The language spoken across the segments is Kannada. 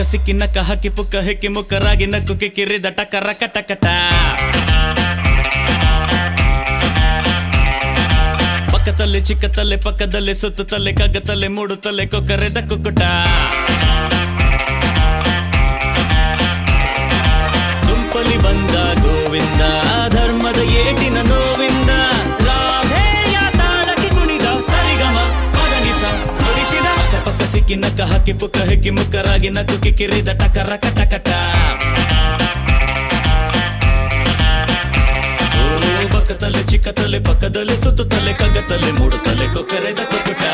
ಪಕ್ಕ ಸಿಕ್ಕಿ ನಕ್ಕ ಹಕ್ಕಿ ಪುಕ್ಕ ಹೆಕ್ಕಿ ಮುಕ್ಕರಾಗಿ ನಕ್ಕು ಕಿಕ್ಕಿರಿದ ಟಕರ ಕಟಕಟ ಪಕ್ಕದಲ್ಲಿ ಚಿಕ್ಕತಲೆ ಪಕ್ಕದಲ್ಲಿ ಸುತ್ತುತ್ತಲೆ ಕಗ್ಗತಲೆ ಮೂಡುತ್ತಲೆ ಕೊಕ್ಕರೆದ ಕುಕ್ಕುಟ ಗುಂಪಲಿ ಬಂದ ಗೋವಿಂದ ಧರ್ಮದ ಏಟಿನ ನೋವಿಂದ ರಾಧೇಯ ತಾಳಕ್ಕೆ ಕುಣಿದ ಸರಿಗಮ ಮಗನಿಸ ನುಡಿಸಿದ ಪಕ್ಕ ಪಕ್ಕ ಸಿಕ್ಕಿ ನಕ್ಕ ಹಕ್ಕಿ ಪುಕ್ಕ ಹೆಕ್ಕಿ ಮುಕ್ಕರಾಗಿ ನಕ್ಕು ಕಿಕ್ಕಿರಿದ ಟಕರ ಕಟಕಟ ಓ ಪಕ್ಕದಲ್ಲಿ ಚಿಕ್ಕತಲೆ ಪಕ್ಕದಲ್ಲಿ ಸುತ್ತುತ್ತಲೆ ಕಗ್ಗತಲೆ ಮೂಡುತ್ತಲೆ ಕೊಕ್ಕರೆದ ಕುಕ್ಕುಟ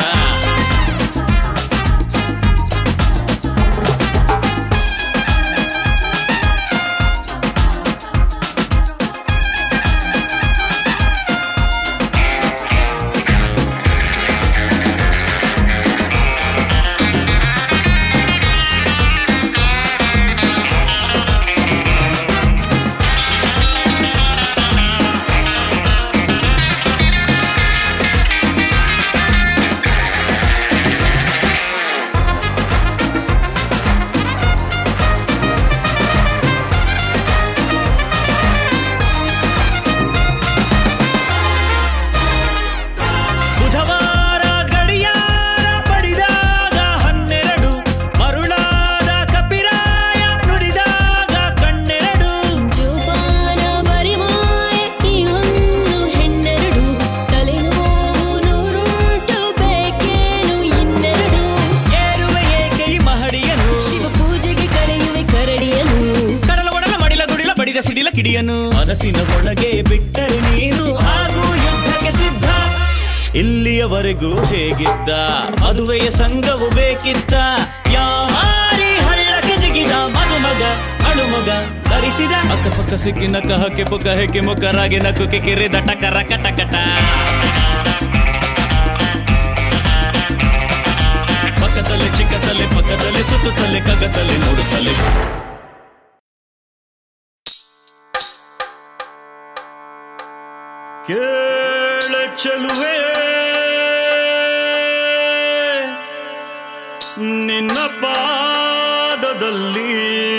ಬುಧವಾರ ಗಡಿಯಾರ ಪಡಿದಾಗ ಹನ್ನೆರಡು ಮರುಳಾದ ಕಪಿರಾಯ ನುಡಿದಾಗ ಕಣ್ಣೆರಡು ಜೋಪಾನ ಬರಿಮಾಯ ಈ ಒಂದು ಹೆಣ್ಣೆರಡು ತಲೆನೋವು ನೂರುಂಟು ಬೇಕೇನು ಇನ್ನೆರಡು ಏರುವೆ ಏಕೆ ಈ ಮಹಡಿಯನು ಶಿವ ಪೂಜೆಗೆ ಕರೆಯುವೆ ಕರಡಿಯನು ಕಡಲ ಒಡಲ ಮಡಿಲ ಗುಡಿಲ ಬಡಿದ ಸಿಡಿಲ ಕಿಡಿಯನು ಮನಸ್ಸಿನ ಒಳಗೆ ಬಿಟ್ಟರೆ ನೀನು ಹಾಗೂ ಯುದ್ಧಕ್ಕೆ ಸಿದ್ಧ ಇಲ್ಲಿಯವರೆಗೂ ಹೇಗಿದ್ದ ಮದುವೆಯ ಸಂಘವು ಬೇಕಿದ್ದ ಯಾರಿ ಹಳ್ಳಕ್ಕೆ ಜಿಗಿದ ಮದುಮಗ ಅಳುಮಗ ಧರಿಸಿದ ಅಕ್ಕಪಕ್ಕ ಸಿಕ್ಕಿ ನಕ್ಕ ಹಕ್ಕಿ ಪುಕ್ಕ ಹೆಕ್ಕಿ ಮುಕ್ಕರಾಗಿ ನಕ್ಕು ಕಿಕ್ಕಿರಿದ ಟಕರ ಕಟಕಟ ಪಕ್ಕದಲ್ಲಿ ಚಿಕ್ಕತಲೆ ಪಕ್ಕದಲ್ಲಿ ಸುತ್ತುತ್ತಲೆ ಕಗ್ಗತಲೆ ನೋಡುತ್ತಲೆ ಕೇಳ ಚೆಲುವೆ ನಿನ್ನ ಪಾದದಲ್ಲಿ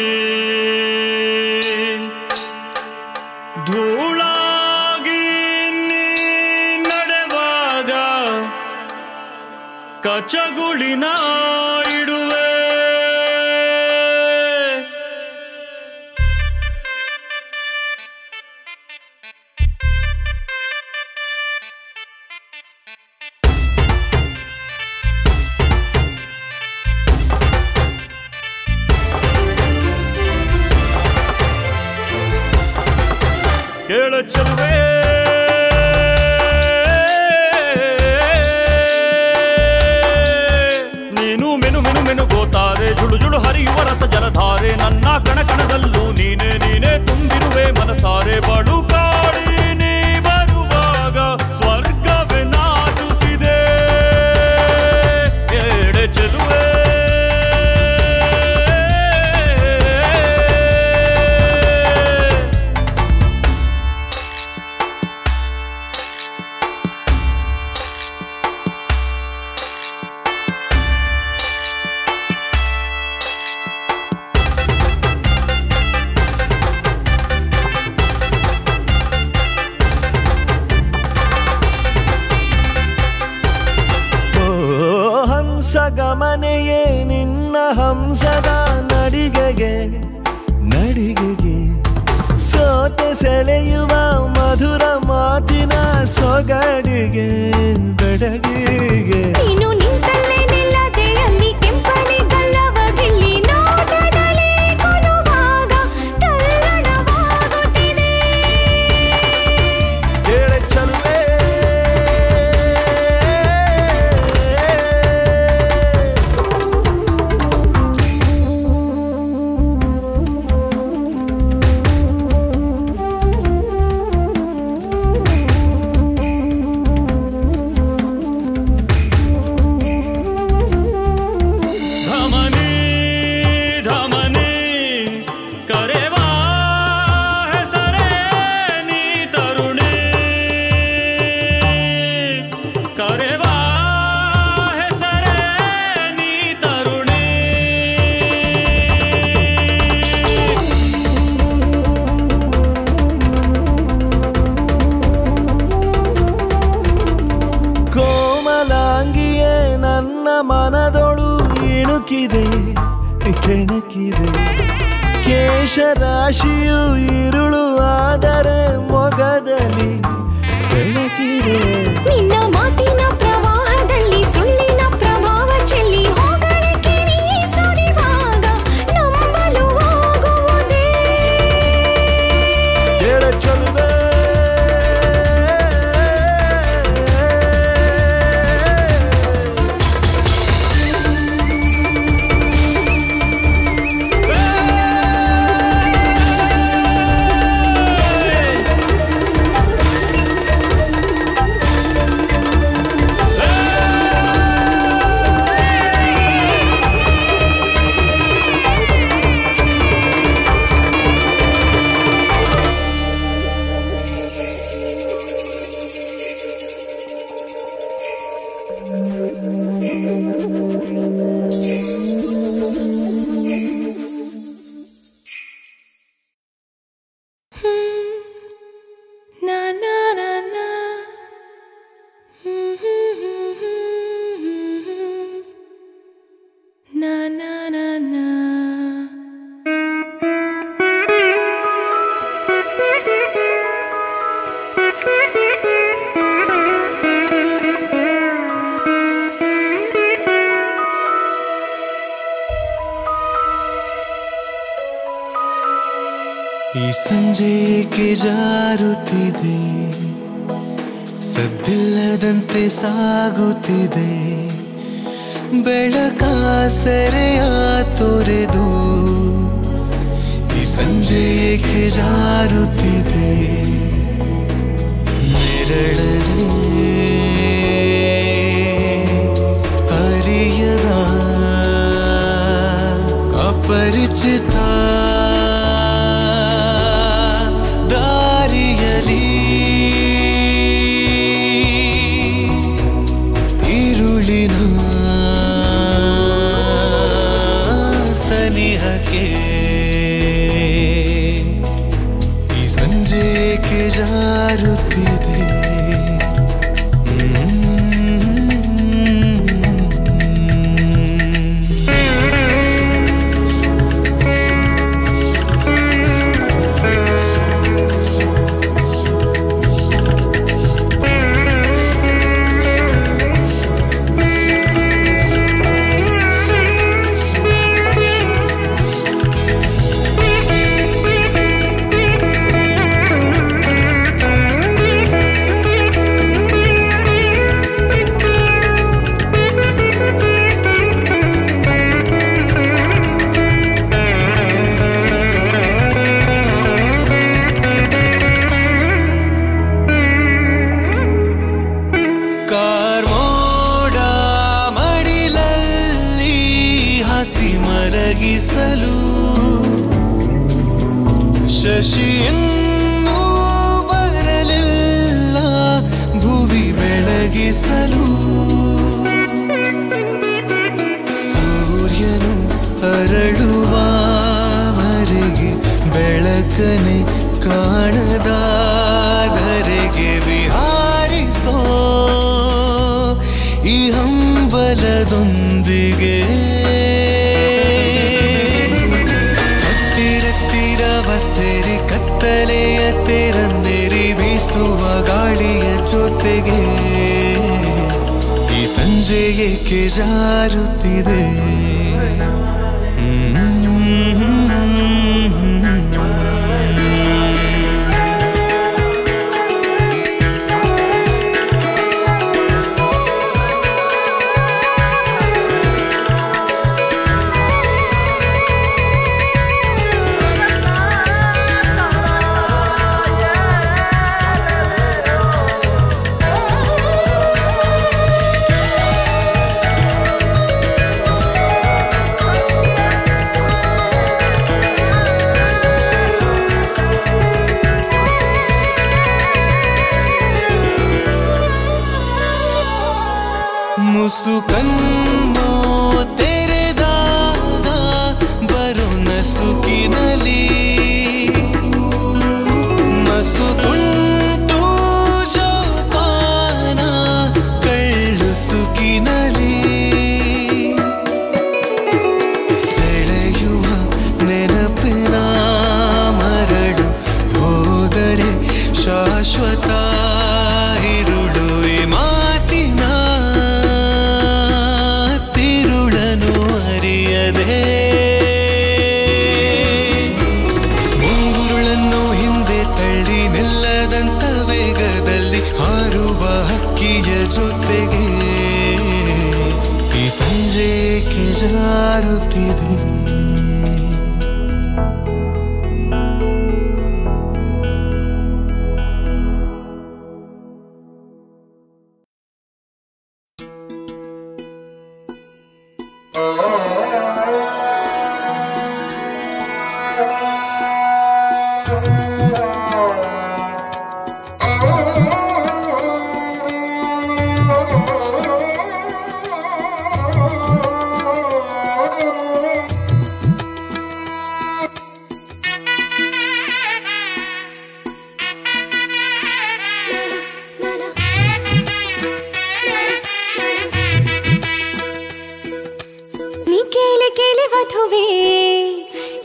ಧೂಳಾಗಿ ನೀ ನಡೆವಾಗ ಕಚಗುಳಿನ ಇಡುವೆ ಕೇಳ ಚೆಲುವೆ ನೀನು ಮೆನು ಮೆನು ಮೆನು ಗೋತಾರೆ ಜುಳು ಜುಳು ಹರಿಯುವ ರಸ ಜಲಧಾರೆ ನನ್ನ ಕಣ ಕಣದಲ್ಲೂ ನೀನೆ ನೀನೆ ತುಂಬಿರುವೆ ಮನಸಾರೆ ಬಳು ಕಾಡಿ ನೀ ಬರುವಾಗ ಸ್ವರ್ಗವೇ ನಾಟುತ್ತಿದೆ ಏಡೆ ಚೆಲುವೆ ಓ ಹಂಸಗಮನೆಯೇ ನಿನ್ನ ಹಂಸದ ನಡಿಗೆಗೆ ನಡಿಗೆಗೆ ಸೋತೆ ಸೆಳೆಯುವ ಮಧುರ ಮಾತಿನ ಸೊಗಡಿಗೆ ಬೆಡಗಿಗೆ ನೀನು ನಿಂತಲ್ಲೇ ನಿಲ್ಲದೆ ಅಲ್ಲಿ ಕೆಂಪನೆ ಗಲ್ಲವ ಗಿಲ್ಲಿ ನೋಟದಲ್ಲಿ ಕೊಲುವಾಗ ತಲ್ಲಣವಾಗುತ್ತಿದೆ ಕೇಳ ಚಲ್ಲೆ ಕೆಣಕಿದೆ ಕೇಶರಾಶಿಯು ಇರುಳು ಆದರೆ ಮೊಗದಲ್ಲಿ ಬೆಳಕಿದೆ ನಿನ್ನ ಮಾತಿನ ಪ್ರವಾಹದಲ್ಲಿ ಸುಳ್ಳಿನ ಪ್ರಭಾವ ಚೆಲ್ಲಿ ಹೊಗಳಿಕೆ ನೀ ಸುರಿವಾಗ ನಂಬಲು ಆಗುವುದೇ ಕೇಳ ಚಲುವೆ Na na na na. Na na na na. ಈ ಸಂಜೆಗೆ ಜಾರುತ್ತಿದೆ ಸದ್ದಿಲ್ಲದಂತೆ ಸಾಗುತ್ತಿದೆ ಬೆಳಕ ಸೆರೆಯ ತೊರೆದು ಈ ಸಂಜೆಗೆ ಜಾರುತ್ತಿದೆ ನೆರಳನೆ ಅರಿಯದ ಅಪರಿಚಿತ ದಾರಿಯಲಿ ಈರುಳಿನ ಸನಿಹಕ್ಕೆ ಈ ಸಂಜೆಗೆ ಜಾರುತ್ತಿದೆ ಕಾರ್ಮೋಡ ಮಡಿಲಲ್ಲಿ ಹಸಿ ಮಲಗಿಸಲು ಶಶಿಯನ್ನು ಬರಲಿಲ್ಲ ಭುವಿ ಬೆಳಗಿಸಲು ಸೂರ್ಯನು ಅರಳುವವರೆಗೆ ಬೆಳಕನೆ ಕಾಣದಾದರೆಗೆ ವಿಹಾರಿಸೋ ಈ ಹಂಬಲದೊಂದಿಗೆ ಹತ್ತಿರತ್ತಿರವ ಸೇರಿ ಕತ್ತಲೆಯ ತೆರಂದಿರಿ ಬೀಸುವ ಗಾಳಿಯ ಜೊತೆಗೆ ಈ ಸಂಜೆ ಏಕೆ ಜಾರುತ್ತಿದೆ ಆ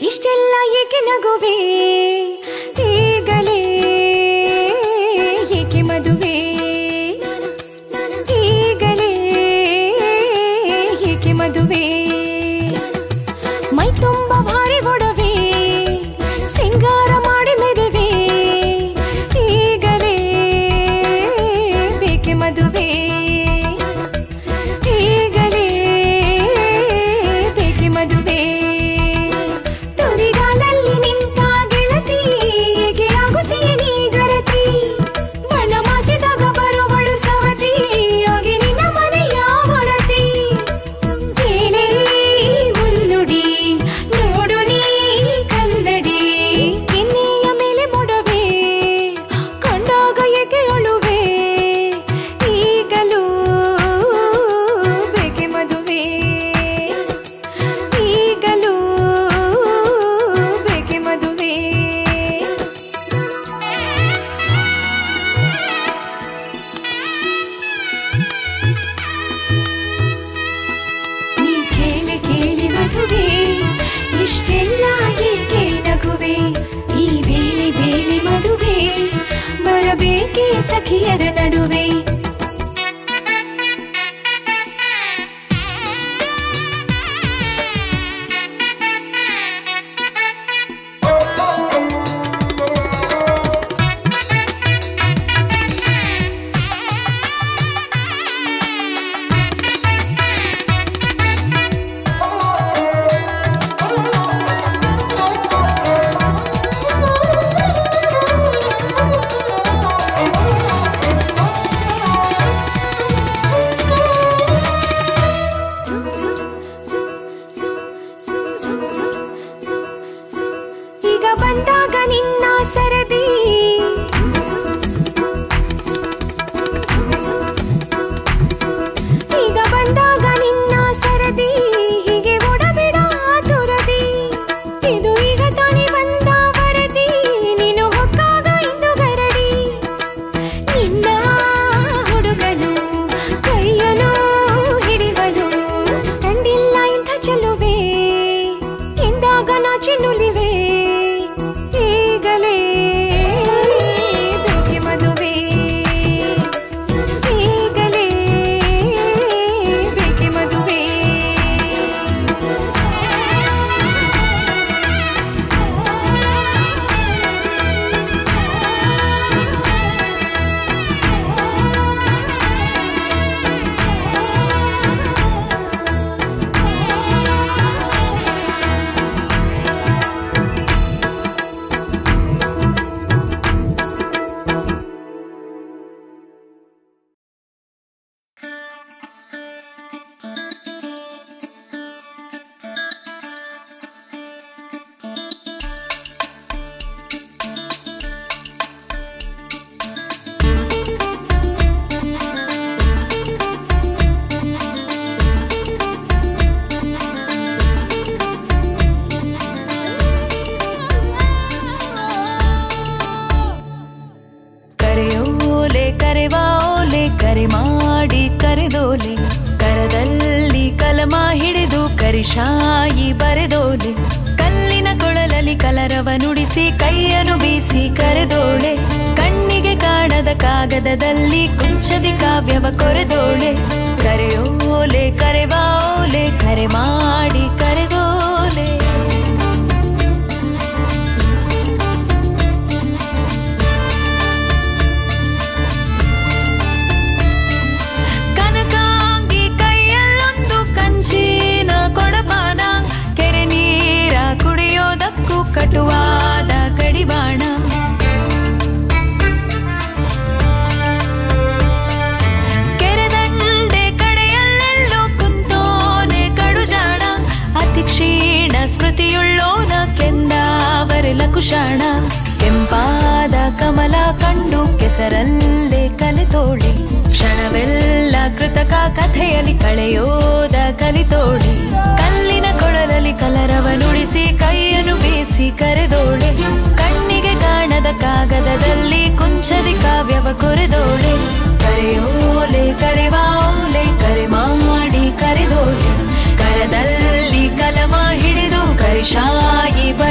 ಇಷ್ಟೆಲ್ಲ ಏಕೆ ನಗುವೆ ಈಗಲೇ ಏಕೆ ಮದುವೆ ಈಗಲೇ ಏಕೆ ಮದುವೆ ಮೈ ತುಂಬ ಭಾರಿ ಒಡವೆ ಸಿಂಗಾರ ಮಾಡಿ ಮೆದುವೆ ಈಗಲೇ ಬೇಕೆ ಮದುವೆ ಈಗಲೇ ಬೇಕೆ ಮದುವೆ ತುದಿಗಾಲಲ್ಲಿ ನಿಂತ ಗೆಳತಿ ಹೇಗೆ ಆಗುತ್ತೀಯ ನೀ ಗರತಿ ಬಣ್ಣ ಮಾಸಿದಾಗ ಬರುವಳು ಸವತಿ ಹೋಗಿ ನಿನ್ನ ಮನೆಯ ಒಡತಿ ಏನೇ ಮುನ್ನುಡಿ ನೋಡು ನೀ ಕನ್ನಡಿ ಕೆನ್ನೆಯ ಮೇಲೆ ಮೊಡವೆ ಕಂಡಾಗ ಏಕೆ ಅಳುವೆ ಈಗಲೂ ಬೇಕೆ ಮದುವೆ ಈಗಲೂ ಬೇಕೆ ಮದುವೆ ನೀ ಕೇಳಿ ಕೇಳಿ ಮದುವೆ ಇಷ್ಟೆಲ್ಲ ಏಕೆ ನಗುವೆ ಈ ಬೇಲಿ ಬೇಲಿ ಮದುವೆ ಬರಬೇಕೆ ಸಖಿಯರ ನಡುವೆ ಈಗ ಬಂದಾಗ ನಿನ್ನ ಸರದಿ ಈಗ ಬಂದಾಗ ನಿನ್ನ ಸರದಿ ಹೀಗೆ ಓಡಬೇಡ ತುರದಿ ಇದು ಈಗ ತಾನೇ ಬಂದ ವರದಿ ನೀನು ಹೊಕ್ಕಾಗ ಇಂದು ಗರಡಿ ನಿನ್ನ ಹುಡುಗನು ಕೈಯನು ಹಿಡಿವನು ಕಂಡಿಲ್ಲ ಇಂಥ ಚೆಲುವೆ ಎಂದಾಗ ನಾಚಿ ನುಲಿವೆ ಈಗಲೇ ಬೇಕೆ ಮದುವೆ ಈಗಲೇ ಬೇಕೆ ಮದುವೆ ಕರೆಯೋಲೆ ಕರೆವಾ ಓಲೆ ಕರೆ ಮಾಡಿ ಕರೆದೋಲೆ ಕರದಲ್ಲಿ ಕಲಮ ಹಿಡಿದು ಕರಿಶಾಯಿ ಬರೆದೋಲೆ ಕಲ್ಲಿನ ಕೊಳಲಲ್ಲಿ ಕಲರವ ನುಡಿಸಿ ಕೈಯನ್ನು ಬೀಸಿ ಕರೆದೋಳೆ ಕಣ್ಣಿಗೆ ಕಾಣದ ಕಾಗದದಲ್ಲಿ ಕುಂಚದಿ ಕಾವ್ಯವ ಕೊರೆದೋಳೆ ಕರೆಯೋಲೆ ಕರೆವಾ ಓಲೆ ಕರೆ ಮಾಡಿ ಕರೆದೋಲೆ ಕನಕಾಂಗಿ ಕೈಯಲ್ಲೊಂದು ಕಂಚಿನ ಕೊಡಪಾನ ಕೆರೆ ನೀರ ಕುಡಿಯೋದಕ್ಕೂ ಕಟುವಾದ ಕಡಿವಾಣ ಕೆರೆದಂಡೆ ಕಡೆಯಲ್ಲೆಲ್ಲೋ ಕುಂತೋನೆ ಕಡುಜಾಣ ಅತಿ ಕ್ಷೀಣ ಸ್ಮೃತಿಯುಳ್ಳೋನ ಕೆಂದಾವರೆಲ ಕುಶಾಣ ಕೆಂಪಾದ ಕಮಲ ಕಂಡು ಕೆಸರಲ್ಲೇ ಕಲಿತೋಳಿ ಕ್ಷಣವೆಲ್ಲ ಕೃತಕ ಕಥೆಯಲ್ಲಿ ಕಳೆಯೋದ ಕಲಿತೋಳಿ ಕಲ್ಲಿನ ಕೊಳಲಲ್ಲಿ ಕಲರವ ನುಡಿಸಿ ಕೈಯನ್ನು ಬೀಸಿ ಕರೆದೋಳೆ ಕಣ್ಣಿಗೆ ಕಾಣದ ಕಾಗದದಲ್ಲಿ ಕುಂಚದಿ ಕಾವ್ಯವ ಕೊರೆದೋಳೆ ಕರೆಯೋಲೆ ಕರೆವಾಲೆ ಕರೆ ಮಾಡಿ ಕರೆದೋಲೆ ಕರದಲ್ಲಿ ಕಲಮ ಹಿಡಿದು ಕರಿಶಾಯಿ ಬ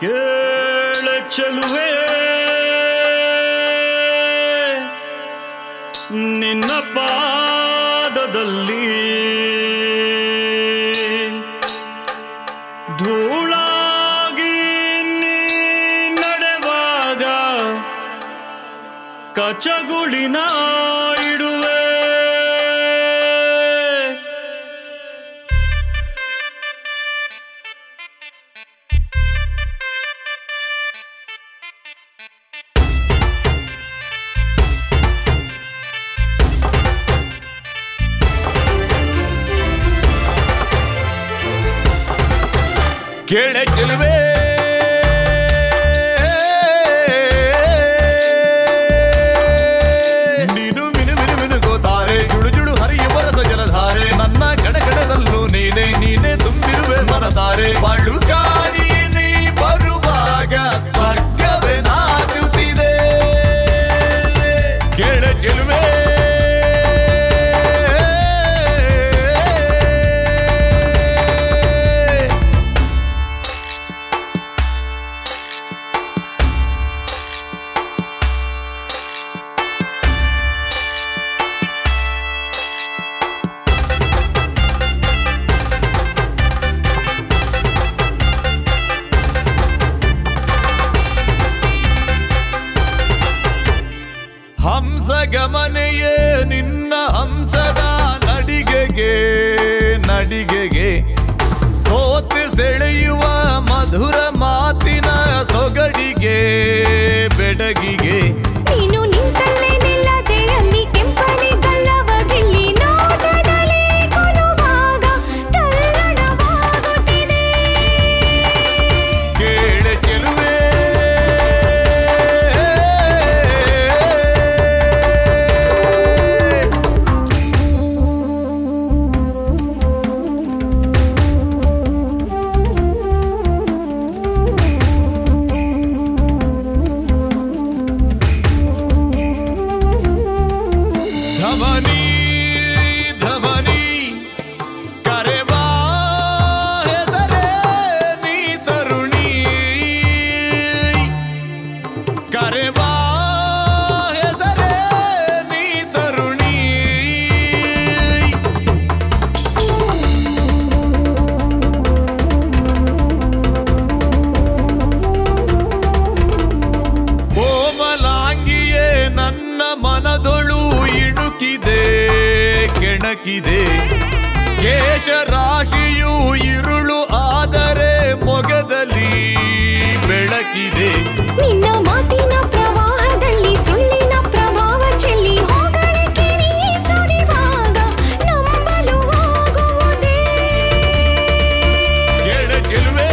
ಕೇಳ ಚೆಲುವೆ ನಿನ್ನ ಪಾದದಲ್ಲಿ ಧೂಳಾಗಿ ನೀ ನಡೆವಾಗ ಕಚಗುಳಿನ ಇಡುವೆ ಕೇಳೆ ಚೆಲುವೆ ನೀನು ಮಿನು ಮಿನು ಮಿನುಗೋತಾರೆ ಜುಡು ಜುಡು ಹರಿಯುವ ರಸ ಜಲಧಾರೆ ನನ್ನ ಕಣಕಣದಲ್ಲೂ ನೀನೆ ನೀನೆ ತುಂಬಿರುವೆ ಮನಸಾರೆ ಬಾಳು ಕಾರಿ ನೀ ಬರುವಾಗ ಸ್ವರ್ಗವೇ ನಾಚುತ್ತಿದೆ ಕೇಳೆ ಚೆಲುವೆ ಹಂಸ ಗಮನೆಯೇ ನಿನ್ನ ಹಂಸದ ನಡಿಗೆಗೆ ನಡಿಗೆಗೆ ಸೋತು ಸೆಳೆಯುವ ಮಧುರ ಮಾತಿನ ಸೊಗಡಿಗೆ ಬೆಡಗಿಗೆ ನೀನು ನಿಂತಲ್ಲೇ ನಿಲ್ಲದೆ ಅಲ್ಲಿ ಕೆಂಪನೆ ಗಲ್ಲವ ಗಿಲ್ಲಿ ನೋಟದಲ್ಲಿ ಕೊಲುವಾಗ ತಲ್ಲಣವಾಗುತ್ತಿದೆ ಕೇಳೆ ಚೆಲುವೆ ಧಮನಿ ಧಮನಿ ಕರೆವಾ ಹೆಸರೇ ನೀ ತರುಣಿ ಕರೆವಾ ಹೆಸರೇ ನೀ ತರುಣಿ ಕೋಮಲಾಂಗಿಯೇ ನನ್ನ ಮನದೊಳು ಇಣುಕಿದೆ ಕೆಣಕಿದೆ ಕೇಶರಾಶಿಯು ಇರುಳು ಆದರೆ ಮೊಗದಲ್ಲಿ ಬೆಳಕಿದೆ ನಿನ್ನ ಮಾತಿನ ಪ್ರವಾಹದಲ್ಲಿ ಸುಳ್ಳಿನ ಪ್ರಭಾವ ಚೆಲ್ಲಿ ಹೋಗಳಿಕೆ ನೀ ಸುರಿವಾಗ ನಂಬಲು ಆಗುವುದೇ ಕೇಳ ಚೆಲುವೆ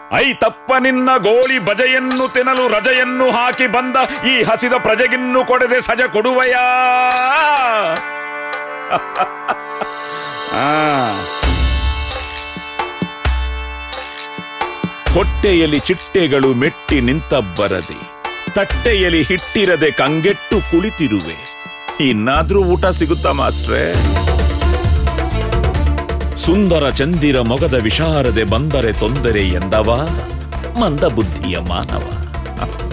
ಐ ತಪ್ಪ ನಿನ್ನ ಗೋಳಿ ಬಜೆಯನ್ನು ತಿನ್ನಲು ರಜೆಯನ್ನು ಹಾಕಿ ಬಂದ ಈ ಹಸಿದ ಪ್ರಜೆಗಿನ್ನು ಕೊಡದೆ ಸಜ ಕೊಡುವಯ ಆ. ಹೊಟ್ಟೆಯಲ್ಲಿ ಚಿಟ್ಟೆಗಳು ಮೆಟ್ಟಿ ನಿಂತ ಬರದೆ ತಟ್ಟೆಯಲ್ಲಿ ಹಿಟ್ಟಿರದೆ ಕಂಗೆಟ್ಟು ಕುಳಿತಿರುವೆ ಇನ್ನಾದ್ರೂ ಊಟ ಸಿಗುತ್ತಾ ಮಾಸ್ಟ್ರೇ ಸುಂದರ ಚಂದಿರ ಮೊಗದ ವಿಶಾರದೆ ಬಂದರೆ ತೊಂದರೆ ಎಂದವ ಮಂದ ಬುದ್ಧಿಯ ಮಾನವ